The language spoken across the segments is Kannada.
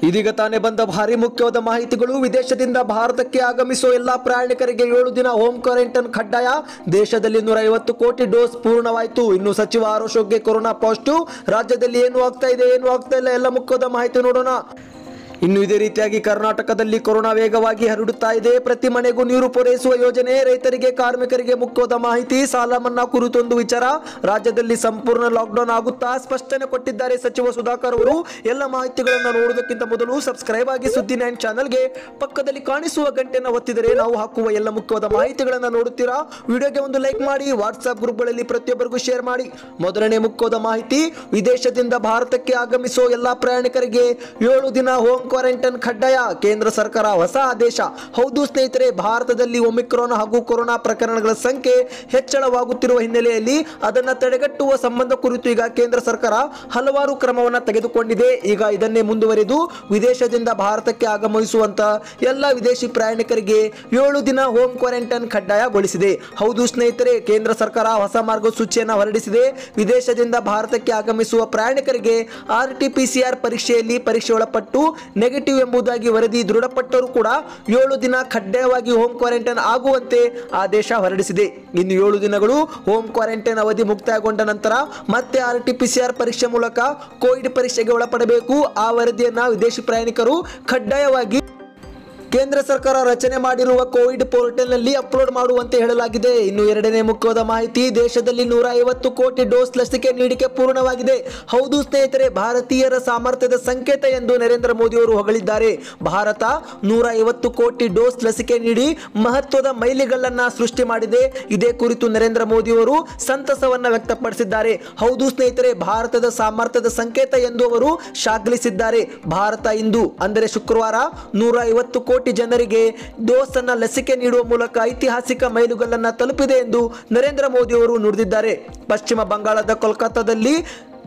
ಇದೀಗ ತಾನೇ ಬಂದ ಭಾರಿ ಮುಖ್ಯವಾದ ಮಾಹಿತಿಗಳು ವಿದೇಶದಿಂದ ಭಾರತಕ್ಕೆ ಆಗಮಿಸುವ ಎಲ್ಲಾ ಪ್ರಯಾಣಿಕರಿಗೆ ಏಳು ದಿನ ಹೋಮ್ ಕ್ವಾರಂಟೈನ್ ಕಡ್ಡಾಯ ದೇಶದಲ್ಲಿ ನೂರ ಐವತ್ತು ಕೋಟಿ ಡೋಸ್ ಪೂರ್ಣವಾಯಿತು ಇನ್ನು ಸಚಿವ ಆರೋಗ್ಯಕ್ಕೆ ಕೊರೋನಾ ಪಾಸಿಟಿವ್ ರಾಜ್ಯದಲ್ಲಿ ಏನು ಆಗ್ತಾ ಇದೆ ಏನು ಆಗ್ತಾ ಇಲ್ಲ ಎಲ್ಲ ಮುಖ್ಯವಾದ ಮಾಹಿತಿ ನೋಡೋಣ ಇನ್ನು ಇದೇ ರೀತಿಯಾಗಿ ಕರ್ನಾಟಕದಲ್ಲಿ ಕೊರೋನಾ ವೇಗವಾಗಿ ಹರಡುತ್ತಾ ಇದೆ ಪ್ರತಿ ಮನೆಗೂ ನೀರು ಪೂರೈಸುವ ಯೋಜನೆ ರೈತರಿಗೆ ಕಾರ್ಮಿಕರಿಗೆ ಮುಖ್ಯವಾದ ಮಾಹಿತಿ ಸಾಲ ಮನ್ನಾ ಕುರಿತೊಂದು ವಿಚಾರ ರಾಜ್ಯದಲ್ಲಿ ಸಂಪೂರ್ಣ ಲಾಕ್ಡೌನ್ ಆಗುತ್ತಾ ಸ್ಪಷ್ಟನೆ ಕೊಟ್ಟಿದ್ದಾರೆ ಸಚಿವ ಸುಧಾಕರ್ ಅವರು ಎಲ್ಲ ಮಾಹಿತಿಗಳನ್ನು ನೋಡುವುದಕ್ಕಿಂತ ಮೊದಲು ಸಬ್ಸ್ಕ್ರೈಬ್ ಆಗಿ ಸುದ್ದಿ ನೈನ್ ಚಾನಲ್ಗೆ ಪಕ್ಕದಲ್ಲಿ ಕಾಣಿಸುವ ಗಂಟೆಯನ್ನು ಒತ್ತಿದರೆ ನಾವು ಹಾಕುವ ಎಲ್ಲ ಮುಖ್ಯವಾದ ಮಾಹಿತಿಗಳನ್ನು ನೋಡುತ್ತೀರಾ ವಿಡಿಯೋಗೆ ಒಂದು ಲೈಕ್ ಮಾಡಿ ವಾಟ್ಸ್ಆಪ್ ಗ್ರೂಪ್ಗಳಲ್ಲಿ ಪ್ರತಿಯೊಬ್ಬರಿಗೂ ಶೇರ್ ಮಾಡಿ ಮೊದಲನೇ ಮುಖ್ಯವಾದ ಮಾಹಿತಿ ವಿದೇಶದಿಂದ ಭಾರತಕ್ಕೆ ಆಗಮಿಸುವ ಎಲ್ಲಾ ಪ್ರಯಾಣಿಕರಿಗೆ ಏಳು ದಿನ ಹೋಮ್ ಕ್ವಾರಂಟೈನ್ ಕಡ್ಡಾಯ ಕೇಂದ್ರ ಸರ್ಕಾರ ಹೊಸ ಆದೇಶ ಹೌದು ಸ್ನೇಹಿತರೆ ಭಾರತದಲ್ಲಿ ಒಮಿಕ್ರಾನ್ ಹಾಗೂ ಕೊರೋನಾ ಪ್ರಕರಣಗಳ ಸಂಖ್ಯೆ ಹೆಚ್ಚಳವಾಗುತ್ತಿರುವ ಹಿನ್ನೆಲೆಯಲ್ಲಿ ಅದನ್ನ ತಡೆಗಟ್ಟುವ ಸಂಬಂಧ ಕುರಿತು ಈಗ ಕೇಂದ್ರ ಸರ್ಕಾರ ಹಲವಾರು ಕ್ರಮವನ್ನು ತೆಗೆದುಕೊಂಡಿದೆ ಈಗ ಇದನ್ನೇ ಮುಂದುವರೆದು ವಿದೇಶದಿಂದ ಭಾರತಕ್ಕೆ ಆಗಮಿಸುವಂತ ಎಲ್ಲ ವಿದೇಶಿ ಪ್ರಯಾಣಿಕರಿಗೆ ಏಳು ದಿನ ಹೋಮ್ ಕ್ವಾರಂಟೈನ್ ಕಡ್ಡಾಯಗೊಳಿಸಿದೆ ಹೌದು ಸ್ನೇಹಿತರೆ ಕೇಂದ್ರ ಸರ್ಕಾರ ಹೊಸ ಮಾರ್ಗಸೂಚಿಯನ್ನು ಹೊರಡಿಸಿದೆ ವಿದೇಶದಿಂದ ಭಾರತಕ್ಕೆ ಆಗಮಿಸುವ ಪ್ರಯಾಣಿಕರಿಗೆ R T P C R ಪರೀಕ್ಷೆಯಲ್ಲಿ ಪರೀಕ್ಷೆ ಒಳಪಟ್ಟು ನೆಗೆಟಿವ್ ಎಂಬುದಾಗಿ ವರದಿ ದೃಢಪಟ್ಟರೂ ಕೂಡ ಏಳು ದಿನ ಕಡ್ಡಾಯವಾಗಿ ಹೋಮ್ ಕ್ವಾರಂಟೈನ್ ಆಗುವಂತೆ ಆದೇಶ ಹೊರಡಿಸಿದೆ ಇನ್ನು ಏಳು ದಿನಗಳು ಹೋಮ್ ಕ್ವಾರಂಟೈನ್ ಅವಧಿ ಮುಕ್ತಾಯಗೊಂಡ ನಂತರ ಮತ್ತೆ R T P C R ಪರೀಕ್ಷೆ ಮೂಲಕ ಕೋವಿಡ್ ಪರೀಕ್ಷೆಗೆ ಒಳಪಡಬೇಕು ಆ ವರದಿಯನ್ನ ವಿದೇಶಿ ಪ್ರಯಾಣಿಕರು ಕಡ್ಡಾಯವಾಗಿ ಕೇಂದ್ರ ಸರ್ಕಾರ ರಚನೆ ಮಾಡಿರುವ ಕೋವಿಡ್ ಪೋರ್ಟಲ್ನಲ್ಲಿ ಅಪ್ಲೋಡ್ ಮಾಡುವಂತೆ ಹೇಳಲಾಗಿದೆ ಇನ್ನು ಎರಡನೇ ಮುಖ್ಯವಾದ ಮಾಹಿತಿ ದೇಶದಲ್ಲಿ ನೂರ ಐವತ್ತು ಕೋಟಿ ಡೋಸ್ ಲಸಿಕೆ ನೀಡಿಕೆ ಪೂರ್ಣವಾಗಿದೆ ಹೌದು ಸ್ನೇಹಿತರೆ ಭಾರತೀಯರ ಸಾಮರ್ಥ್ಯದ ಸಂಕೇತ ಎಂದು ನರೇಂದ್ರ ಮೋದಿ ಅವರು ಹೊಗಳಿದ್ದಾರೆ ಭಾರತ ನೂರ ಐವತ್ತು ಕೋಟಿ ಡೋಸ್ ಲಸಿಕೆ ನೀಡಿ ಮಹತ್ವದ ಮೈಲಿಗಲ್ಲನ್ನ ಸೃಷ್ಟಿ ಮಾಡಿದೆ ಇದೇ ಕುರಿತು ನರೇಂದ್ರ ಮೋದಿ ಅವರು ಸಂತಸವನ್ನ ವ್ಯಕ್ತಪಡಿಸಿದ್ದಾರೆ ಹೌದು ಸ್ನೇಹಿತರೆ ಭಾರತದ ಸಾಮರ್ಥ್ಯದ ಸಂಕೇತ ಎಂದು ಅವರು ಶ್ಲಾಘಿಸಿದ್ದಾರೆ ಭಾರತ ಇಂದು ಅಂದರೆ ಶುಕ್ರವಾರ ನೂರ ಐವತ್ತು ಕೋಟಿ ಜನರಿಗೆ ಡೋಸ್ ಅನ್ನ ಲಸಿಕೆ ನೀಡುವ ಮೂಲಕ ಐತಿಹಾಸಿಕ ಮೈಲುಗಲ್ಲನ್ನ ತಲುಪಿದೆ ಎಂದು ನರೇಂದ್ರ ಮೋದಿ ಅವರು ನುಡಿದಿದ್ದಾರೆ ಪಶ್ಚಿಮ ಬಂಗಾಳದ ಕೋಲ್ಕತ್ತಾದಲ್ಲಿ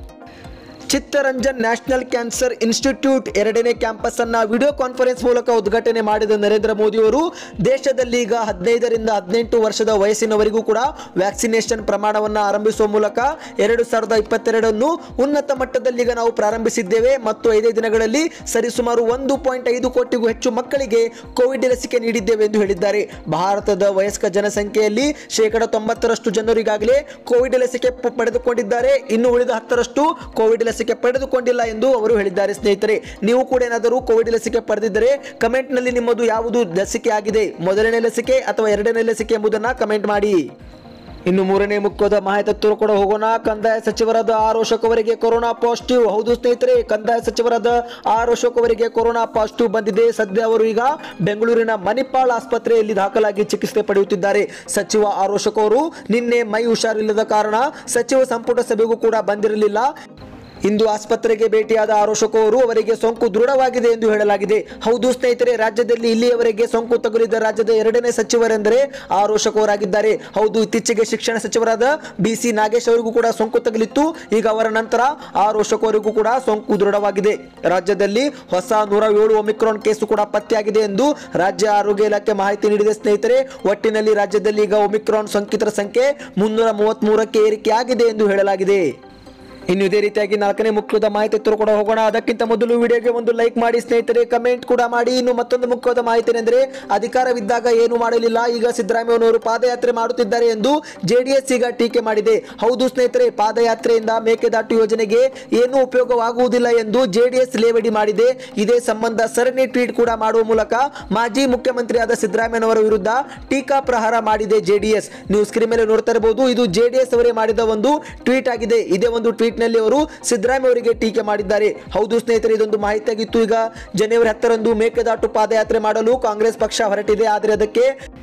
ಚಿತ್ತರಂಜನ್ ನ್ಯಾಷನಲ್ ಕ್ಯಾನ್ಸರ್ ಇನ್ಸ್ಟಿಟ್ಯೂಟ್ ಎರಡನೇ ಕ್ಯಾಂಪಸ್ ಅನ್ನ ವಿಡಿಯೋ ಕಾನ್ಫರೆನ್ಸ್ ಮೂಲಕ ಉದ್ಘಾಟನೆ ಮಾಡಿದ ನರೇಂದ್ರ ಮೋದಿ ಅವರು ದೇಶದಲ್ಲಿ ಈಗ ಹದಿನೈದರಿಂದ ಹದಿನೆಂಟು ವರ್ಷದ ವಯಸ್ಸಿನವರೆಗೂ ಕೂಡ ವ್ಯಾಕ್ಸಿನೇಷನ್ ಪ್ರಮಾಣವನ್ನು ಆರಂಭಿಸುವ ಮೂಲಕ ಎರಡು ಸಾವಿರದ ಇಪ್ಪತ್ತೆರಡನ್ನು ಉನ್ನತ ಮಟ್ಟದಲ್ಲಿ ಈಗ ನಾವು ಪ್ರಾರಂಭಿಸಿದ್ದೇವೆ ಮತ್ತು ಐದೇ ದಿನಗಳಲ್ಲಿ ಸರಿಸುಮಾರು ಒಂದು ಪಾಯಿಂಟ್ ಐದು ಕೋಟಿಗೂ ಹೆಚ್ಚು ಮಕ್ಕಳಿಗೆ ಕೋವಿಡ್ ಲಸಿಕೆ ನೀಡಿದ್ದೇವೆ ಎಂದು ಹೇಳಿದ್ದಾರೆ ಭಾರತದ ವಯಸ್ಕ ಜನಸಂಖ್ಯೆಯಲ್ಲಿ ಶೇಕಡ ತೊಂಬತ್ತರಷ್ಟು ಜನರು ಈಗಾಗಲೇ ಕೋವಿಡ್ ಲಸಿಕೆ ಪ- ಪಡೆದುಕೊಂಡಿದ್ದಾರೆ ಇನ್ನು ಉಳಿದ ಹತ್ತರಷ್ಟು ಕೋವಿಡ್ ಲಸಿಕೆ ಪಡೆದುಕೊಂಡಿಲ್ಲ ಎಂದು ಅವರು ಹೇಳಿದ್ದಾರೆ ಸ್ನೇಹಿತರೆ ನೀವು ಕೂಡ ಏನಾದರೂ ಕೋವಿಡ್ ಲಸಿಕೆ ಪಡೆದಿದ್ದರೆ ಕಮೆಂಟ್ನಲ್ಲಿ ನಿಮ್ಮದು ಯಾವುದು ಲಸಿಕೆ ಆಗಿದೆ ಮೊದಲನೇ ಲಸಿಕೆ ಅಥವಾ ಎರಡನೇ ಲಸಿಕೆ ಎಂಬುದನ್ನು ಕಮೆಂಟ್ ಮಾಡಿ ಇನ್ನು ಮೂರನೇ ಮುಖ್ಯದ ಮಾಹಿತಿ ಹತ್ತಿರ ಕೂಡ ಹೋಗೋಣ ಕಂದಾಯ ಸಚಿವರಾದ ಆರ್ ಅಶೋಕ್ ಅವರಿಗೆ ಕೊರೋನಾ ಪಾಸಿಟಿವ್ ಹೌದು ಸ್ನೇಹಿತರೆ ಕಂದಾಯ ಸಚಿವರಾದ ಆರ್ ಅಶೋಕ್ ಅವರಿಗೆ ಕೊರೋನಾ ಪಾಸಿಟಿವ್ ಬಂದಿದೆ ಸದ್ಯ ಅವರು ಈಗ ಬೆಂಗಳೂರಿನ ಮಣಿಪಾಲ್ ಆಸ್ಪತ್ರೆಯಲ್ಲಿ ದಾಖಲಾಗಿ ಚಿಕಿತ್ಸೆ ಪಡೆಯುತ್ತಿದ್ದಾರೆ ಸಚಿವ ಆರ್ ಅಶೋಕ್ ಅವರು ನಿನ್ನೆ ಮೈ ಹುಷಾರಿಲ್ಲದ ಕಾರಣ ಸಚಿವ ಸಂಪುಟ ಸಭೆಗೂ ಕೂಡ ಬಂದಿರಲಿಲ್ಲ ಇಂದು ಆಸ್ಪತ್ರೆಗೆ ಭೇಟಿಯಾದ ಆರ್ ಅಶೋಕ್ ಅವರು ಅವರಿಗೆ ಸೋಂಕು ದೃಢವಾಗಿದೆ ಎಂದು ಹೇಳಲಾಗಿದೆ ಹೌದು ಸ್ನೇಹಿತರೆ ರಾಜ್ಯದಲ್ಲಿ ಇಲ್ಲಿಯವರೆಗೆ ಸೋಂಕು ತಗುಲಿದ ರಾಜ್ಯದ ಎರಡನೇ ಸಚಿವರೆಂದರೆ ಆರ್ ಅಶೋಕ್ ಅವರಾಗಿದ್ದಾರೆ ಹೌದು ಇತ್ತೀಚೆಗೆ ಶಿಕ್ಷಣ ಸಚಿವರಾದ ಬಿ ಸಿ ನಾಗೇಶ್ ಅವರಿಗೂ ಕೂಡ ಸೋಂಕು ತಗುಲಿತ್ತು ಈಗ ಅವರ ನಂತರ ಆರ್ ಅಶೋಕ್ ಅವರಿಗೂ ಕೂಡ ಸೋಂಕು ದೃಢವಾಗಿದೆ ರಾಜ್ಯದಲ್ಲಿ ಹೊಸ ನೂರ ಏಳು ಒಮಿಕ್ರಾನ್ ಕೇಸು ಕೂಡ ಪತ್ತೆಯಾಗಿದೆ ಎಂದು ರಾಜ್ಯ ಆರೋಗ್ಯ ಇಲಾಖೆ ಮಾಹಿತಿ ನೀಡಿದೆ ಸ್ನೇಹಿತರೆ ಒಟ್ಟಿನಲ್ಲಿ ರಾಜ್ಯದಲ್ಲಿ ಈಗ ಒಮಿಕ್ರಾನ್ ಸೋಂಕಿತರ ಸಂಖ್ಯೆ ಮುನ್ನೂರ ಮೂವತ್ಮೂರಕ್ಕೆ ಏರಿಕೆಯಾಗಿದೆ ಎಂದು ಹೇಳಲಾಗಿದೆ ಇನ್ನು ಇದೇ ರೀತಿಯಾಗಿ ನಾಲ್ಕನೇ ಮುಖ್ಯದ ಮಾಹಿತಿ ಎತ್ತರು ಕೂಡ ಹೋಗೋಣ ಅದಕ್ಕಿಂತ ಮೊದಲು ವಿಡಿಯೋಗೆ ಒಂದು ಲೈಕ್ ಮಾಡಿ ಸ್ನೇಹಿತರೆ ಕಮೆಂಟ್ ಕೂಡ ಮಾಡಿ ಇನ್ನು ಮತ್ತೊಂದು ಮುಖ್ಯವಾದ ಮಾಹಿತಿ ಏನೆಂದರೆ ಅಧಿಕಾರವಿದ್ದಾಗ ಏನು ಮಾಡಲಿಲ್ಲ ಈಗ ಸಿದ್ದರಾಮಯ್ಯನವರು ಪಾದಯಾತ್ರೆ ಮಾಡುತ್ತಿದ್ದಾರೆ ಎಂದು ಜೆಡಿಎಸ್ ಈಗ ಟೀಕೆ ಮಾಡಿದೆ ಹೌದು ಸ್ನೇಹಿತರೆ ಪಾದಯಾತ್ರೆಯಿಂದ ಮೇಕೆದಾಟು ಯೋಜನೆಗೆ ಏನೂ ಉಪಯೋಗವಾಗುವುದಿಲ್ಲ ಎಂದು ಜೆಡಿಎಸ್ ಲೇವಡಿ ಮಾಡಿದೆ ಇದೇ ಸಂಬಂಧ ಸರಣಿ ಟ್ವೀಟ್ ಕೂಡ ಮಾಡುವ ಮೂಲಕ ಮಾಜಿ ಮುಖ್ಯಮಂತ್ರಿಯಾದ ಸಿದ್ದರಾಮಯ್ಯನವರ ವಿರುದ್ಧ ಟೀಕಾ ಪ್ರಹಾರ ಮಾಡಿದೆ ಜೆಡಿಎಸ್ ನೀವು ಸ್ಕ್ರೀನ್ ಮೇಲೆ ನೋಡ್ತಾ ಇರಬಹುದು ಇದು ಜೆಡಿಎಸ್ ಅವರೇ ಮಾಡಿದ ಒಂದು ಟ್ವೀಟ್ ಆಗಿದೆ ಇದೇ ಒಂದು ಟ್ವೀಟ್ ನಲ್ಲಿ ಅವರು ಸಿದ್ದರಾಮಯ್ಯ ಅವರಿಗೆ ಟೀಕೆ ಮಾಡಿದ್ದಾರೆ ಹೌದು ಸ್ನೇಹಿತರೆ ಇದೊಂದು ಮಾಹಿತಿಯಾಗಿತ್ತು ಈಗ ಜನವರಿ ಹತ್ತರಂದು ಮೇಕೆದಾಟು ಪಾದಯಾತ್ರೆ ಮಾಡಲು ಕಾಂಗ್ರೆಸ್ ಪಕ್ಷ ಹೊರಟಿದೆ ಆದರೆ ಅದಕ್ಕೆ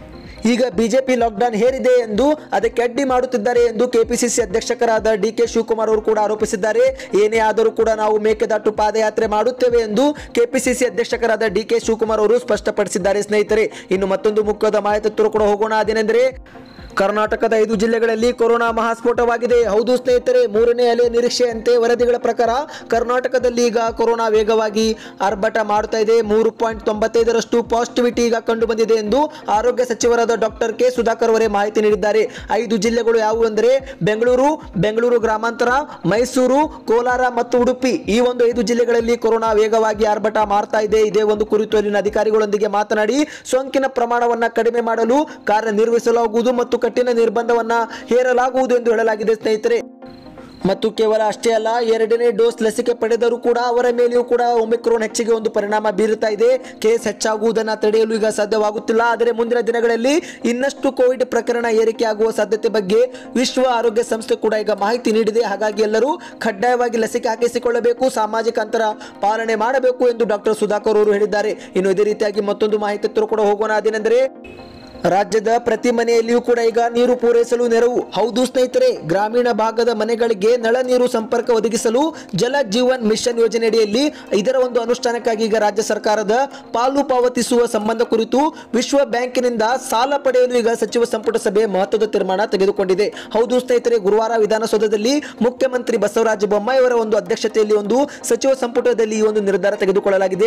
ಈಗ ಬಿಜೆಪಿ ಲಾಕ್ಡೌನ್ ಹೇರಿದೆ ಎಂದು ಅದಕ್ಕೆ ಅಡ್ಡಿ ಮಾಡುತ್ತಿದ್ದಾರೆ ಎಂದು ಕೆಪಿಸಿಸಿ ಅಧ್ಯಕ್ಷರಾದ ಡಿ ಕೆ ಶಿವಕುಮಾರ್ ಅವರು ಕೂಡ ಆರೋಪಿಸಿದ್ದಾರೆ ಏನೇ ಆದರೂ ಕೂಡ ನಾವು ಮೇಕೆದಾಟು ಪಾದಯಾತ್ರೆ ಮಾಡುತ್ತೇವೆ ಎಂದು ಕೆಪಿಸಿಸಿ ಅಧ್ಯಕ್ಷರಾದ ಡಿ ಕೆ ಶಿವಕುಮಾರ್ ಅವರು ಸ್ಪಷ್ಟಪಡಿಸಿದ್ದಾರೆ ಸ್ನೇಹಿತರೆ ಇನ್ನು ಮತ್ತೊಂದು ಮುಖ್ಯದ ಮಾಹಿತಿ ಹತ್ತಿರ ಕೂಡ ಹೋಗೋಣ ಅದೇನೆಂದರೆ ಕರ್ನಾಟಕದ ಐದು ಜಿಲ್ಲೆಗಳಲ್ಲಿ ಕೊರೋನಾ ಮಹಾಸ್ಫೋಟವಾಗಿದೆ ಹೌದು ಸ್ನೇಹಿತರೆ ಮೂರನೇ ಅಲೆ ನಿರೀಕ್ಷೆಯಂತೆ ವರದಿಗಳ ಪ್ರಕಾರ ಕರ್ನಾಟಕದಲ್ಲಿ ಈಗ ಕೊರೋನಾ ವೇಗವಾಗಿ ಆರ್ಭಟ ಮಾಡ್ತಾ ಇದೆ ಮೂರು ಪಾಯಿಂಟ್ ತೊಂಬತ್ತೈದರಷ್ಟು ಪಾಸಿಟಿವಿಟಿ ಈಗ ಕಂಡು ಬಂದಿದೆ ಎಂದು ಆರೋಗ್ಯ ಸಚಿವರಾದ ಡಾಕ್ಟರ್ ಕೆ ಸುಧಾಕರ್ ಅವರೇ ಮಾಹಿತಿ ನೀಡಿದ್ದಾರೆ ಐದು ಜಿಲ್ಲೆಗಳು ಯಾವುವು ಅಂದರೆ ಬೆಂಗಳೂರು ಬೆಂಗಳೂರು ಗ್ರಾಮಾಂತರ ಮೈಸೂರು ಕೋಲಾರ ಮತ್ತು ಉಡುಪಿ ಈ ಒಂದು ಐದು ಜಿಲ್ಲೆಗಳಲ್ಲಿ ಕೊರೋನಾ ವೇಗವಾಗಿ ಆರ್ಭಟ ಮಾಡ್ತಾ ಇದೆ ಇದೇ ಒಂದು ಕುರಿತು ಅಲ್ಲಿನ ಅಧಿಕಾರಿಗಳೊಂದಿಗೆ ಮಾತನಾಡಿ ಸೋಂಕಿನ ಪ್ರಮಾಣವನ್ನ ಕಡಿಮೆ ಮಾಡಲು ಕಾರ್ಯನಿರ್ವಹಿಸಲಾಗುವುದು ಮತ್ತು ಕಠಿಣ ನಿರ್ಬಂಧವನ್ನ ಹೇರಲಾಗುವುದು ಎಂದು ಹೇಳಲಾಗಿದೆ ಸ್ನೇಹಿತರೆ ಮತ್ತು ಕೇವಲ ಅಷ್ಟೇ ಅಲ್ಲ ಎರಡನೇ ಡೋಸ್ ಲಸಿಕೆ ಪಡೆದರೂ ಕೂಡ ಅವರ ಮೇಲೆಯೂ ಕೂಡ ಒಮಿಕ್ರೋನ್ ಹೆಚ್ಚಿಗೆ ಒಂದು ಪರಿಣಾಮ ಬೀರುತ್ತಾ ಇದೆ ಕೇಸ್ ಹೆಚ್ಚಾಗುವುದನ್ನು ತಡೆಯಲು ಈಗ ಸಾಧ್ಯವಾಗುತ್ತಿಲ್ಲ ಆದರೆ ಮುಂದಿನ ದಿನಗಳಲ್ಲಿ ಇನ್ನಷ್ಟು ಕೋವಿಡ್ ಪ್ರಕರಣ ಏರಿಕೆಯಾಗುವ ಸಾಧ್ಯತೆ ಬಗ್ಗೆ ವಿಶ್ವ ಆರೋಗ್ಯ ಸಂಸ್ಥೆ ಕೂಡ ಈಗ ಮಾಹಿತಿ ನೀಡಿದೆ ಹಾಗಾಗಿ ಎಲ್ಲರೂ ಕಡ್ಡಾಯವಾಗಿ ಲಸಿಕೆ ಹಾಕಿಸಿಕೊಳ್ಳಬೇಕು ಸಾಮಾಜಿಕ ಅಂತರ ಪಾಲನೆ ಮಾಡಬೇಕು ಎಂದು ಡಾಕ್ಟರ್ ಸುಧಾಕರ್ ಅವರು ಹೇಳಿದ್ದಾರೆ ಇನ್ನು ಇದೇ ರೀತಿಯಾಗಿ ಮತ್ತೊಂದು ಮಾಹಿತಿ ಹತ್ತಿರ ಕೂಡ ಹೋಗೋಣ ಅದೇನೆಂದರೆ ರಾಜ್ಯದ ಪ್ರತಿ ಮನೆಯಲ್ಲಿಯೂ ಕೂಡ ಈಗ ನೀರು ಪೂರೈಸಲು ನೆರವು ಹೌದು ಸ್ನೇಹಿತರೆ ಗ್ರಾಮೀಣ ಭಾಗದ ಮನೆಗಳಿಗೆ ನಳ ನೀರು ಸಂಪರ್ಕ ಒದಗಿಸಲು ಜಲ ಜೀವನ್ ಮಿಷನ್ ಯೋಜನೆಯಡಿಯಲ್ಲಿ ಇದರ ಒಂದು ಅನುಷ್ಠಾನಕ್ಕಾಗಿ ಈಗ ರಾಜ್ಯ ಸರ್ಕಾರದ ಪಾಲು ಪಾವತಿಸುವ ಸಂಬಂಧ ಕುರಿತು ವಿಶ್ವ ಬ್ಯಾಂಕಿನಿಂದ ಸಾಲ ಪಡೆಯಲು ಈಗ ಸಚಿವ ಸಂಪುಟ ಸಭೆ ಮಹತ್ವದ ತೀರ್ಮಾನ ತೆಗೆದುಕೊಂಡಿದೆ ಹೌದು ಸ್ನೇಹಿತರೆ ಗುರುವಾರ ವಿಧಾನಸೌಧದಲ್ಲಿ ಮುಖ್ಯಮಂತ್ರಿ ಬಸವರಾಜ ಬೊಮ್ಮಾಯಿ ಅವರ ಒಂದು ಅಧ್ಯಕ್ಷತೆಯಲ್ಲಿ ಒಂದು ಸಚಿವ ಸಂಪುಟದಲ್ಲಿ ಈ ಒಂದು ನಿರ್ಧಾರ ತೆಗೆದುಕೊಳ್ಳಲಾಗಿದೆ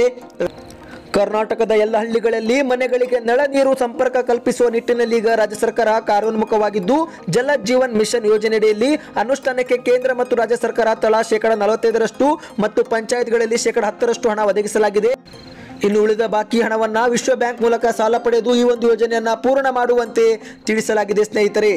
ಕರ್ನಾಟಕದ ಎಲ್ಲ ಹಳ್ಳಿಗಳಲ್ಲಿ ಮನೆಗಳಿಗೆ ನಳ ನೀರು ಸಂಪರ್ಕ ಕಲ್ಪಿಸುವ ನಿಟ್ಟಿನಲ್ಲಿ ಈಗ ರಾಜ್ಯ ಸರ್ಕಾರ ಕಾರ್ಯೋನ್ಮುಖವಾಗಿದ್ದು ಜಲ ಜೀವನ್ ಮಿಷನ್ ಯೋಜನೆಯಡಿಯಲ್ಲಿ ಅನುಷ್ಠಾನಕ್ಕೆ ಕೇಂದ್ರ ಮತ್ತು ರಾಜ್ಯ ಸರ್ಕಾರ ತಲಾ ಶೇಕಡ ನಲವತ್ತೈದರಷ್ಟು ಮತ್ತು ಪಂಚಾಯತ್ಗಳಲ್ಲಿ ಶೇಕಡ ಹತ್ತರಷ್ಟು ಹಣ ಒದಗಿಸಲಾಗಿದೆ ಇನ್ನು ಉಳಿದ ಬಾಕಿ ಹಣವನ್ನ ವಿಶ್ವ ಬ್ಯಾಂಕ್ ಮೂಲಕ ಸಾಲ ಪಡೆದು ಈ ಒಂದು ಯೋಜನೆಯನ್ನ ಪೂರ್ಣ ಮಾಡುವಂತೆ ತಿಳಿಸಲಾಗಿದೆ ಸ್ನೇಹಿತರೆ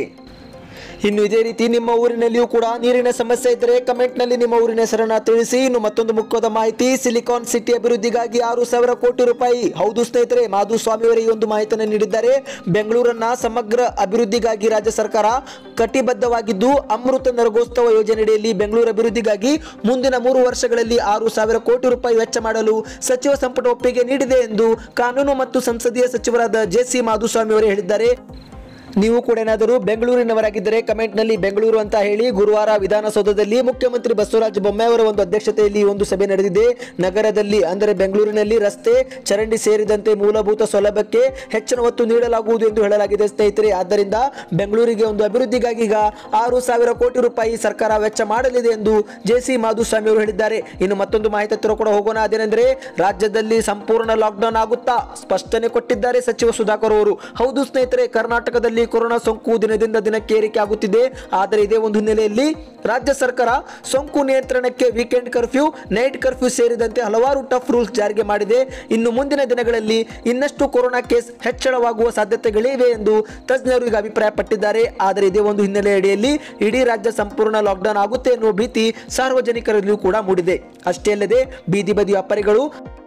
ಇನ್ನು ಇದೇ ರೀತಿ ನಿಮ್ಮ ಊರಿನಲ್ಲಿಯೂ ಕೂಡ ನೀರಿನ ಸಮಸ್ಯೆ ಇದ್ದರೆ ಕಮೆಂಟ್ನಲ್ಲಿ ನಿಮ್ಮ ಊರಿನ ಹೆಸರನ್ನ ತಿಳಿಸಿ ಇನ್ನು ಮತ್ತೊಂದು ಮುಖ್ಯದ ಮಾಹಿತಿ ಸಿಲಿಕಾನ್ ಸಿಟಿ ಅಭಿವೃದ್ಧಿಗಾಗಿ ಆರು ಸಾವಿರ ಕೋಟಿ ರೂಪಾಯಿ ಹೌದು ಸ್ನೇಹಿತರೆ ಮಾಧುಸ್ವಾಮಿ ಅವರೇ ಈ ಒಂದು ಮಾಹಿತಿಯನ್ನು ನೀಡಿದ್ದಾರೆ ಬೆಂಗಳೂರನ್ನ ಸಮಗ್ರ ಅಭಿವೃದ್ಧಿಗಾಗಿ ರಾಜ್ಯ ಸರ್ಕಾರ ಕಟಿಬದ್ಧವಾಗಿದ್ದು ಅಮೃತ ನರಗೋತ್ಸವ ಯೋಜನೆಯಡಿಯಲ್ಲಿ ಬೆಂಗಳೂರು ಅಭಿವೃದ್ಧಿಗಾಗಿ ಮುಂದಿನ ಮೂರು ವರ್ಷಗಳಲ್ಲಿ ಆರು ಸಾವಿರ ಕೋಟಿ ರೂಪಾಯಿ ವೆಚ್ಚ ಮಾಡಲು ಸಚಿವ ಸಂಪುಟ ಒಪ್ಪಿಗೆ ನೀಡಿದೆ ಎಂದು ಕಾನೂನು ಮತ್ತು ಸಂಸದೀಯ ಸಚಿವರಾದ ಜೆ ಸಿ ಮಾಧುಸ್ವಾಮಿ ಅವರು ಹೇಳಿದ್ದಾರೆ ನೀವು ಕೂಡ ಏನಾದರೂ ಬೆಂಗಳೂರಿನವರಾಗಿದ್ದರೆ ಕಮೆಂಟ್ನಲ್ಲಿ ಬೆಂಗಳೂರು ಅಂತ ಹೇಳಿ ಗುರುವಾರ ವಿಧಾನಸೌಧದಲ್ಲಿ ಮುಖ್ಯಮಂತ್ರಿ ಬಸವರಾಜ ಬೊಮ್ಮಾಯಿ ಅವರ ಒಂದು ಅಧ್ಯಕ್ಷತೆಯಲ್ಲಿ ಈ ಒಂದು ಸಭೆ ನಡೆದಿದೆ ನಗರದಲ್ಲಿ ಅಂದರೆ ಬೆಂಗಳೂರಿನಲ್ಲಿ ರಸ್ತೆ ಚರಂಡಿ ಸೇರಿದಂತೆ ಮೂಲಭೂತ ಸೌಲಭ್ಯಕ್ಕೆ ಹೆಚ್ಚಿನ ಒತ್ತು ನೀಡಲಾಗುವುದು ಎಂದು ಹೇಳಲಾಗಿದೆ ಸ್ನೇಹಿತರೆ ಆದ್ದರಿಂದ ಬೆಂಗಳೂರಿಗೆ ಒಂದು ಅಭಿವೃದ್ಧಿಗಾಗಿ ಈಗ ಆರು ಸಾವಿರ ಕೋಟಿ ರೂಪಾಯಿ ಸರ್ಕಾರ ವೆಚ್ಚ ಮಾಡಲಿದೆ ಎಂದು ಜೆ ಸಿ ಮಾಧುಸ್ವಾಮಿ ಅವರು ಹೇಳಿದ್ದಾರೆ ಇನ್ನು ಮತ್ತೊಂದು ಮಾಹಿತಿ ಹತ್ತಿರ ಕೂಡ ಹೋಗೋಣ ಅದೇನೆಂದರೆ ರಾಜ್ಯದಲ್ಲಿ ಸಂಪೂರ್ಣ ಲಾಕ್ಡೌನ್ ಆಗುತ್ತಾ ಸ್ಪಷ್ಟನೆ ಕೊಟ್ಟಿದ್ದಾರೆ ಸಚಿವ ಸುಧಾಕರ್ ಅವರು ಹೌದು ಸ್ನೇಹಿತರೆ ಕರ್ನಾಟಕದಲ್ಲಿ ಕೊರೋನಾ ಸೋಂಕು ದಿನದಿಂದ ದಿನಕ್ಕೆ ಏರಿಕೆ ಆಗುತ್ತಿದೆ ಆದರೆ ಇದೇ ಒಂದು ಹಿನ್ನೆಲೆಯಲ್ಲಿ ರಾಜ್ಯ ಸರ್ಕಾರ ಸೋಂಕು ನಿಯಂತ್ರಣಕ್ಕೆ ವೀಕೆಂಡ್ ಕರ್ಫ್ಯೂ ನೈಟ್ ಕರ್ಫ್ಯೂ ಸೇರಿದಂತೆ ಹಲವಾರು ಟಫ್ ರೂಲ್ಸ್ ಜಾರಿಗೆ ಮಾಡಿದೆ ಇನ್ನು ಮುಂದಿನ ದಿನಗಳಲ್ಲಿ ಇನ್ನಷ್ಟು ಕೊರೋನಾ ಕೇಸ್ ಹೆಚ್ಚಳವಾಗುವ ಸಾಧ್ಯತೆಗಳಿವೆ ಎಂದು ತಜ್ಞರು ಈಗ ಅಭಿಪ್ರಾಯಪಟ್ಟಿದ್ದಾರೆ ಆದರೆ ಇದೇ ಒಂದು ಹಿನ್ನೆಲೆ ಅಡಿಯಲ್ಲಿ ಇಡೀ ರಾಜ್ಯ ಸಂಪೂರ್ಣ ಲಾಕ್ಡೌನ್ ಆಗುತ್ತೆ ಎನ್ನುವ ಭೀತಿ ಸಾರ್ವಜನಿಕರಲ್ಲಿಯೂ ಕೂಡ ಮೂಡಿದೆ ಅಷ್ಟೇ ಅಲ್ಲದೆ ಬೀದಿ ಬದಿ ವ್ಯಾಪಾರಿಗಳು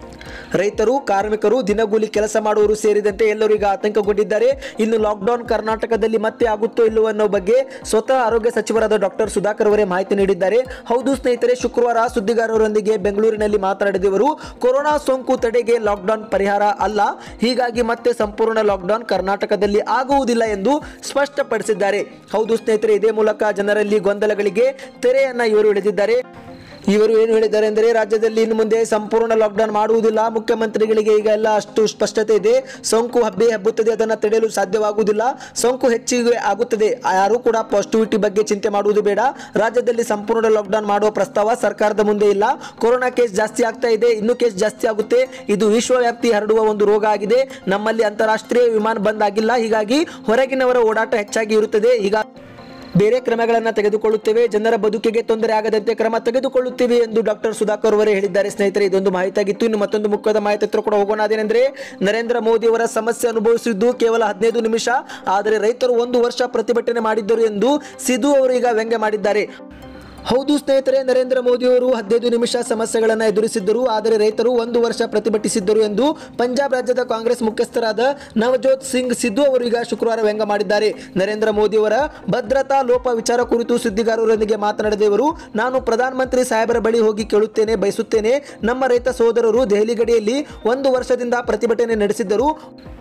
ರೈತರು ಕಾರ್ಮಿಕರು ದಿನಗೂಲಿ ಕೆಲಸ ಮಾಡುವವರು ಸೇರಿದಂತೆ ಎಲ್ಲರೂ ಈಗ ಆತಂಕಗೊಂಡಿದ್ದಾರೆ ಇನ್ನು ಲಾಕ್ಡೌನ್ ಕರ್ನಾಟಕದಲ್ಲಿ ಮತ್ತೆ ಆಗುತ್ತೋ ಇಲ್ಲವೋ ಅನ್ನೋ ಬಗ್ಗೆ ಸ್ವತಃ ಆರೋಗ್ಯ ಸಚಿವರಾದ ಡಾಕ್ಟರ್ ಸುಧಾಕರ್ ಅವರೇ ಮಾಹಿತಿ ನೀಡಿದ್ದಾರೆ ಹೌದು ಸ್ನೇಹಿತರೆ ಶುಕ್ರವಾರ ಸುದ್ದಿಗಾರರೊಂದಿಗೆ ಬೆಂಗಳೂರಿನಲ್ಲಿ ಮಾತನಾಡಿದವರು ಕೊರೋನಾ ಸೋಂಕು ತಡೆಗೆ ಲಾಕ್ಡೌನ್ ಪರಿಹಾರ ಅಲ್ಲ ಹೀಗಾಗಿ ಮತ್ತೆ ಸಂಪೂರ್ಣ ಲಾಕ್ಡೌನ್ ಕರ್ನಾಟಕದಲ್ಲಿ ಆಗುವುದಿಲ್ಲ ಎಂದು ಸ್ಪಷ್ಟಪಡಿಸಿದ್ದಾರೆ ಹೌದು ಸ್ನೇಹಿತರೆ ಇದೇ ಮೂಲಕ ಜನರಲ್ಲಿ ಗೊಂದಲಗಳಿಗೆ ತೆರೆಯನ್ನ ಇವರು ಎಳೆದಿದ್ದಾರೆ ಇವರು ಏನು ಹೇಳಿದ್ದಾರೆ ಅಂದರೆ ರಾಜ್ಯದಲ್ಲಿ ಇನ್ನು ಮುಂದೆ ಸಂಪೂರ್ಣ ಲಾಕ್ಡೌನ್ ಮಾಡುವುದಿಲ್ಲ ಮುಖ್ಯಮಂತ್ರಿಗಳಿಗೆ ಈಗ ಎಲ್ಲ ಅಷ್ಟು ಸ್ಪಷ್ಟತೆ ಇದೆ ಸೋಂಕು ಹಬ್ಬೆ ಹಬ್ಬುತ್ತದೆ ಅದನ್ನು ತಡೆಯಲು ಸಾಧ್ಯವಾಗುವುದಿಲ್ಲ ಸೋಂಕು ಹೆಚ್ಚಿಗೆ ಆಗುತ್ತದೆ ಯಾರು ಕೂಡ ಪಾಸಿಟಿವಿಟಿ ಬಗ್ಗೆ ಚಿಂತೆ ಮಾಡುವುದು ಬೇಡ ರಾಜ್ಯದಲ್ಲಿ ಸಂಪೂರ್ಣ ಲಾಕ್ಡೌನ್ ಮಾಡುವ ಪ್ರಸ್ತಾವ ಸರ್ಕಾರದ ಮುಂದೆ ಇಲ್ಲ ಕೊರೋನಾ ಕೇಸ್ ಜಾಸ್ತಿ ಆಗ್ತಾ ಇದೆ ಇನ್ನೂ ಕೇಸ್ ಜಾಸ್ತಿ ಆಗುತ್ತೆ ಇದು ವಿಶ್ವವ್ಯಾಪ್ತಿ ಹರಡುವ ಒಂದು ರೋಗ ಆಗಿದೆ ನಮ್ಮಲ್ಲಿ ಅಂತಾರಾಷ್ಟ್ರೀಯ ವಿಮಾನ ಬಂದ್ ಆಗಿಲ್ಲ ಹೀಗಾಗಿ ಹೊರಗಿನವರ ಓಡಾಟ ಹೆಚ್ಚಾಗಿ ಇರುತ್ತದೆ ಈಗ ಬೇರೆ ಕ್ರಮಗಳನ್ನು ತೆಗೆದುಕೊಳ್ಳುತ್ತೇವೆ ಜನರ ಬದುಕಿಗೆ ತೊಂದರೆ ಆಗದಂತೆ ಕ್ರಮ ತೆಗೆದುಕೊಳ್ಳುತ್ತೇವೆ ಎಂದು ಡಾಕ್ಟರ್ ಸುಧಾಕರ್ ಅವರೇ ಹೇಳಿದ್ದಾರೆ ಸ್ನೇಹಿತರೆ ಇದೊಂದು ಮಾಹಿತಿ ಆಗಿತ್ತು ಇನ್ನು ಮತ್ತೊಂದು ಮುಖ್ಯದ ಮಾಹಿತಿ ಹತ್ರ ಕೂಡ ಹೋಗೋಣ ಅದೇನೆಂದ್ರೆ ನರೇಂದ್ರ ಮೋದಿ ಅವರ ಸಮಸ್ಯೆ ಅನುಭವಿಸಿದ್ದು ಕೇವಲ ಹದಿನೈದು ನಿಮಿಷ ಆದರೆ ರೈತರು ಒಂದು ವರ್ಷ ಪ್ರತಿಭಟನೆ ಮಾಡಿದ್ದರು ಎಂದು ಸಿಧು ಅವರು ಈಗ ವ್ಯಂಗ್ಯ ಮಾಡಿದ್ದಾರೆ ಹೌದು ಸ್ನೇಹಿತರೆ ನರೇಂದ್ರ ಮೋದಿ ಅವರು ಹದಿನೈದು ನಿಮಿಷ ಸಮಸ್ಯೆಗಳನ್ನು ಎದುರಿಸಿದ್ದರು ಆದರೆ ರೈತರು ಒಂದು ವರ್ಷ ಪ್ರತಿಭಟಿಸಿದ್ದರು ಎಂದು ಪಂಜಾಬ್ ರಾಜ್ಯದ ಕಾಂಗ್ರೆಸ್ ಮುಖ್ಯಸ್ಥರಾದ ನವಜೋತ್ ಸಿಂಗ್ ಸಿದ್ದು ಅವರು ಈಗ ಶುಕ್ರವಾರ ವ್ಯಂಗ್ಯ ಮಾಡಿದ್ದಾರೆ ನರೇಂದ್ರ ಮೋದಿ ಅವರ ಭದ್ರತಾ ಲೋಪ ವಿಚಾರ ಕುರಿತು ಸುದ್ದಿಗಾರರೊಂದಿಗೆ ಮಾತನಾಡಿದ ಇವರು ನಾನು ಪ್ರಧಾನಮಂತ್ರಿ ಸಾಹೇಬರ ಬಳಿ ಹೋಗಿ ಕೇಳುತ್ತೇನೆ ಬಯಸುತ್ತೇನೆ ನಮ್ಮ ರೈತ ಸಹೋದರರು ದೆಹಲಿ ಗಡಿಯಲ್ಲಿ ಒಂದು ವರ್ಷದಿಂದ ಪ್ರತಿಭಟನೆ ನಡೆಸಿದ್ದರು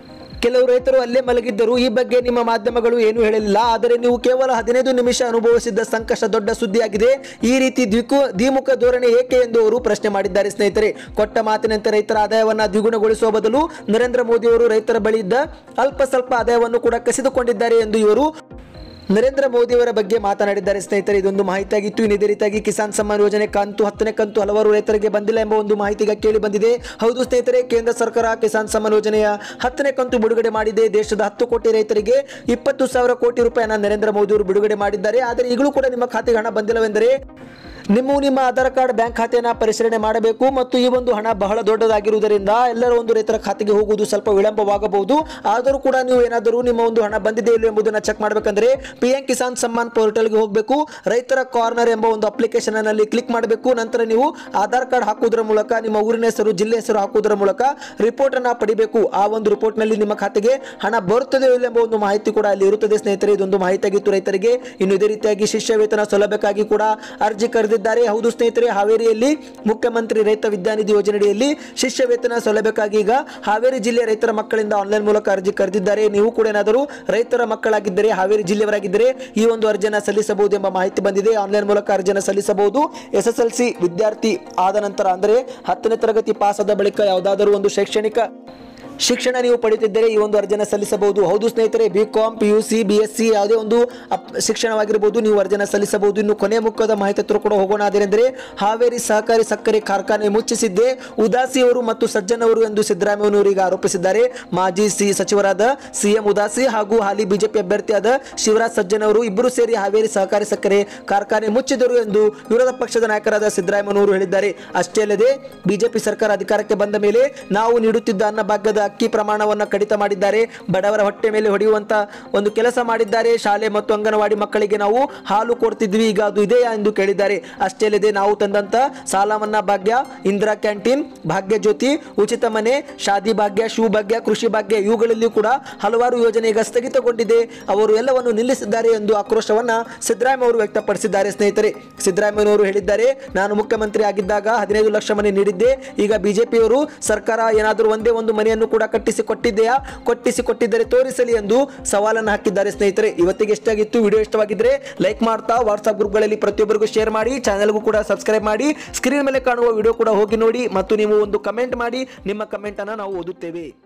ಕೆಲವು ರೈತರು ಅಲ್ಲೇ ಮಲಗಿದ್ದರು ಈ ಬಗ್ಗೆ ನಿಮ್ಮ ಮಾಧ್ಯಮಗಳು ಏನು ಹೇಳಲಿಲ್ಲ ಆದರೆ ನೀವು ಕೇವಲ ಹದಿನೈದು ನಿಮಿಷ ಅನುಭವಿಸಿದ್ದ ಸಂಕಷ್ಟ ದೊಡ್ಡ ಸುದ್ದಿಯಾಗಿದೆ ಈ ರೀತಿ ದ್ವಿಕು ದ್ವಿಮುಖ ಧೋರಣೆ ಏಕೆ ಎಂದು ಅವರು ಪ್ರಶ್ನೆ ಮಾಡಿದ್ದಾರೆ ಸ್ನೇಹಿತರೆ ಕೊಟ್ಟ ಮಾತಿನಂತೆ ರೈತರ ಆದಾಯವನ್ನ ದ್ವಿಗುಣಗೊಳಿಸುವ ಬದಲು ನರೇಂದ್ರ ಮೋದಿ ಅವರು ರೈತರ ಬಳಿ ಇದ್ದ ಅಲ್ಪ ಸ್ವಲ್ಪ ಆದಾಯವನ್ನು ಕೂಡ ಕಸಿದುಕೊಂಡಿದ್ದಾರೆ ಎಂದು ಇವರು ನರೇಂದ್ರ ಮೋದಿಯವರ ಬಗ್ಗೆ ಮಾತನಾಡಿದ್ದಾರೆ ಸ್ನೇಹಿತರೆ ಇದೊಂದು ಮಾಹಿತಿಯಾಗಿತ್ತು ಇನ್ನು ಇದೇ ರೀತಿಯಾಗಿ ಕಿಸಾನ್ ಸಮ್ಮಾನ್ ಯೋಜನೆ ಕಂತು ಹತ್ತನೇ ಕಂತು ಹಲವಾರು ರೈತರಿಗೆ ಬಂದಿಲ್ಲ ಎಂಬ ಒಂದು ಮಾಹಿತಿ ಈಗ ಕೇಳಿ ಬಂದಿದೆ ಹೌದು ಸ್ನೇಹಿತರೆ ಕೇಂದ್ರ ಸರ್ಕಾರ ಕಿಸಾನ್ ಸಮ್ಮಾನ್ ಯೋಜನೆಯ ಹತ್ತನೇ ಕಂತು ಬಿಡುಗಡೆ ಮಾಡಿದೆ ದೇಶದ ಹತ್ತು ಕೋಟಿ ರೈತರಿಗೆ ಇಪ್ಪತ್ತು ಸಾವಿರ ಕೋಟಿ ರೂಪಾಯಿನ ನರೇಂದ್ರ ಮೋದಿ ಅವರು ಬಿಡುಗಡೆ ಮಾಡಿದ್ದಾರೆ ಆದರೆ ಈಗಲೂ ಕೂಡ ನಿಮ್ಮ ಖಾತೆಗೆ ಹಣ ಬಂದಿಲ್ಲವೆಂದರೆ ನಿಮ್ಮ ನಿಮ್ಮ ಆಧಾರ್ ಕಾರ್ಡ್ ಬ್ಯಾಂಕ್ ಖಾತೆಯನ್ನು ಪರಿಶೀಲನೆ ಮಾಡಬೇಕು ಮತ್ತು ಈ ಒಂದು ಹಣ ಬಹಳ ದೊಡ್ಡದಾಗಿರುವುದರಿಂದ ಎಲ್ಲರ ಒಂದು ರೈತರ ಖಾತೆಗೆ ಹೋಗುವುದು ಸ್ವಲ್ಪ ವಿಳಂಬವಾಗಬಹುದು ಆದರೂ ಕೂಡ ನೀವು ಏನಾದರೂ ನಿಮ್ಮ ಒಂದು ಹಣ ಬಂದಿದೆ ಇಲ್ಲ ಎಂಬುದನ್ನು ಚೆಕ್ ಮಾಡಬೇಕಂದ್ರೆ ಪಿ ಎಂ ಕಿಸಾನ್ ಸಮ್ಮಾನ್ ಪೋರ್ಟಲ್ಗೆ ಹೋಗಬೇಕು ರೈತರ ಕಾರ್ನರ್ ಎಂಬ ಒಂದು ಅಪ್ಲಿಕೇಶನ್ ಅಲ್ಲಿ ಕ್ಲಿಕ್ ಮಾಡಬೇಕು ನಂತರ ನೀವು ಆಧಾರ್ ಕಾರ್ಡ್ ಹಾಕುವುದರ ಮೂಲಕ ನಿಮ್ಮ ಊರಿನ ಹೆಸರು ಜಿಲ್ಲೆ ಹೆಸರು ಹಾಕುವುದರ ಮೂಲಕ ರಿಪೋರ್ಟ್ ಅನ್ನ ಪಡಿಬೇಕು ಆ ಒಂದು ರಿಪೋರ್ಟ್ ನಲ್ಲಿ ನಿಮ್ಮ ಖಾತೆಗೆ ಹಣ ಬರುತ್ತದೆ ಇಲ್ಲ ಎಂಬ ಒಂದು ಮಾಹಿತಿ ಕೂಡ ಅಲ್ಲಿ ಇರುತ್ತದೆ ಸ್ನೇಹಿತರೆ ಇದೊಂದು ಮಾಹಿತಿ ಆಗಿತ್ತು ರೈತರಿಗೆ ಇನ್ನು ಇದೇ ರೀತಿಯಾಗಿ ಶಿಷ್ಯ ವೇತನ ಸೌಲಭ್ಯಕ್ಕಾಗಿ ಕೂಡ ಅರ್ಜಿ ಕರೆದಿದ್ದಾರೆ ಹೌದು ಸ್ನೇಹಿತರೆ ಹಾವೇರಿಯಲ್ಲಿ ಮುಖ್ಯಮಂತ್ರಿ ರೈತ ವಿದ್ಯಾನಿಧಿ ಯೋಜನೆಯಡಿಯಲ್ಲಿ ಶಿಷ್ಯ ವೇತನ ಸೌಲಭ್ಯಕ್ಕಾಗಿ ಈಗ ಹಾವೇರಿ ಜಿಲ್ಲೆಯ ರೈತರ ಮಕ್ಕಳಿಂದ ಆನ್ಲೈನ್ ಮೂಲಕ ಅರ್ಜಿ ಕರೆದಿದ್ದಾರೆ ನೀವು ಕೂಡ ಏನಾದರೂ ರೈತರ ಮಕ್ಕಳಾಗಿದ್ದರೆ ಹಾವೇರಿ ಜಿಲ್ಲೆಯವರಾಗಿದ್ದರೆ ಈ ಒಂದು ಅರ್ಜಿಯನ್ನು ಸಲ್ಲಿಸಬಹುದು ಎಂಬ ಮಾಹಿತಿ ಬಂದಿದೆ ಆನ್ಲೈನ್ ಮೂಲಕ ಅರ್ಜಿಯನ್ನು ಸಲ್ಲಿಸಬಹುದು ಎಸ್ ಎಸ್ ಎಲ್ ಸಿ ವಿದ್ಯಾರ್ಥಿ ಆದ ನಂತರ ಅಂದರೆ ಹತ್ತನೇ ತರಗತಿ ಪಾಸ್ ಆದ ಬಳಿಕ ಯಾವುದಾದರೂ ಒಂದು ಶೈಕ್ಷಣಿಕ ಶಿಕ್ಷಣ ನೀವು ಪಡೆಯುತ್ತಿದ್ದರೆ ಈ ಒಂದು ಅರ್ಜಿನ ಸಲ್ಲಿಸಬಹುದು ಹೌದು ಸ್ನೇಹಿತರೆ B Com P U C B S C ಯಾವುದೇ ಒಂದು ಅಪ್- ಶಿಕ್ಷಣವಾಗಿರಬಹುದು ನೀವು ಅರ್ಜಿನ ಸಲ್ಲಿಸಬಹುದು ಇನ್ನು ಕೊನೆ ಮುಖದ ಮಾಹಿತಿ ಹತ್ರ ಕೂಡ ಹೋಗೋಣ ಅದೇನೆಂದರೆ ಹಾವೇರಿ ಸಹಕಾರಿ ಸಕ್ಕರೆ ಕಾರ್ಖಾನೆ ಮುಚ್ಚಿಸಿದ್ದೇ ಉದಾಸಿ ಅವರು ಮತ್ತು ಸಜ್ಜನ್ ಅವರು ಎಂದು ಸಿದ್ದರಾಮಯ್ಯನವರು ಈಗ ಆರೋಪಿಸಿದ್ದಾರೆ ಮಾಜಿ ಸಿ ಸಚಿವರಾದ ಸಿಎಂ ಉದಾಸಿ ಹಾಗೂ ಹಾಲಿ ಬಿಜೆಪಿ ಅಭ್ಯರ್ಥಿಯಾದ ಶಿವರಾಜ್ ಸಜ್ಜನ್ ಅವರು ಇಬ್ಬರು ಸೇರಿ ಹಾವೇರಿ ಸಹಕಾರಿ ಸಕ್ಕರೆ ಕಾರ್ಖಾನೆ ಮುಚ್ಚಿದರು ಎಂದು ವಿರೋಧ ಪಕ್ಷದ ನಾಯಕರಾದ ಸಿದ್ದರಾಮಯ್ಯನವರು ಹೇಳಿದ್ದಾರೆ ಅಷ್ಟೇ ಅಲ್ಲದೆ ಬಿಜೆಪಿ ಸರ್ಕಾರ ಅಧಿಕಾರಕ್ಕೆ ಬಂದ ಮೇಲೆ ನಾವು ನೀಡುತ್ತಿದ್ದ ಅನ್ನಭಾಗ್ಯದ ಅಕ್ಕಿ ಪ್ರಮಾಣವನ್ನು ಕಡಿತ ಮಾಡಿದ್ದಾರೆ ಬಡವರ ಹೊಟ್ಟೆ ಮೇಲೆ ಹೊಡೆಯುವಂತ ಒಂದು ಕೆಲಸ ಮಾಡಿದ್ದಾರೆ ಶಾಲೆ ಮತ್ತು ಅಂಗನವಾಡಿ ಮಕ್ಕಳಿಗೆ ನಾವು ಹಾಲು ಕೊಡ್ತಿದ್ವಿ ಈಗ ಅದು ಇದೆಯಾ ಎಂದು ಕೇಳಿದ್ದಾರೆ ಅಷ್ಟೇ ಅಲ್ಲದೆ ನಾವು ತಂದಂತ ಸಾಲ ಮನ್ನಾ ಭಾಗ್ಯ ಇಂದಿರಾ ಕ್ಯಾಂಟೀನ್ ಭಾಗ್ಯ ಜ್ಯೋತಿ ಉಚಿತ ಮನೆ ಶಾದಿ ಭಾಗ್ಯ ಶಿವ ಭಾಗ್ಯ ಕೃಷಿ ಭಾಗ್ಯ ಇವುಗಳಲ್ಲಿ ಕೂಡ ಹಲವಾರು ಯೋಜನೆ ಈಗ ಸ್ಥಗಿತಗೊಂಡಿದೆ ಅವರು ಎಲ್ಲವನ್ನು ನಿಲ್ಲಿಸಿದ್ದಾರೆ ಎಂದು ಆಕ್ರೋಶವನ್ನ ಸಿದ್ದರಾಮಯ್ಯ ಅವರು ವ್ಯಕ್ತಪಡಿಸಿದ್ದಾರೆ ಸ್ನೇಹಿತರೆ ಸಿದ್ದರಾಮಯ್ಯನವರು ಹೇಳಿದ್ದಾರೆ ನಾನು ಮುಖ್ಯಮಂತ್ರಿ ಆಗಿದ್ದಾಗ ಹದಿನೈದು ಲಕ್ಷ ಮನೆ ನೀಡಿದ್ದೆ ಈಗ ಬಿಜೆಪಿಯವರು ಸರ್ಕಾರ ಏನಾದರೂ ಒಂದೇ ಒಂದು ಮನೆಯನ್ನು ಕೂಡ ಕಟ್ಟಿಸಿ ಕೊಟ್ಟಿದೆಯಾ ಕೊಟ್ಟಿಸಿ ಕೊಟ್ಟಿದ್ದರೆ ತೋರಿಸಲಿ ಎಂದು ಸವಾಲನ್ನು ಹಾಕಿದ್ದಾರೆ ಸ್ನೇಹಿತರೆ ಇವತ್ತಿಗೆ ಎಷ್ಟಾಗಿತ್ತು ವಿಡಿಯೋ ಇಷ್ಟವಾಗಿದ್ದರೆ ಲೈಕ್ ಮಾಡ್ತಾ ವಾಟ್ಸ್ಆಪ್ ಗ್ರೂಪ್ಗಳಲ್ಲಿ ಪ್ರತಿಯೊಬ್ಬರಿಗೂ ಶೇರ್ ಮಾಡಿ ಚಾನಲ್ಗೂ ಕೂಡ ಸಬ್ಸ್ಕ್ರೈಬ್ ಮಾಡಿ ಸ್ಕ್ರೀನ್ ಮೇಲೆ ಕಾಣುವ ವಿಡಿಯೋ ಕೂಡ ಹೋಗಿ ನೋಡಿ ಮತ್ತು ನೀವು ಒಂದು ಕಮೆಂಟ್ ಮಾಡಿ ನಿಮ್ಮ ಕಮೆಂಟ್ ಅನ್ನು ನಾವು ಓದುತ್ತೇವೆ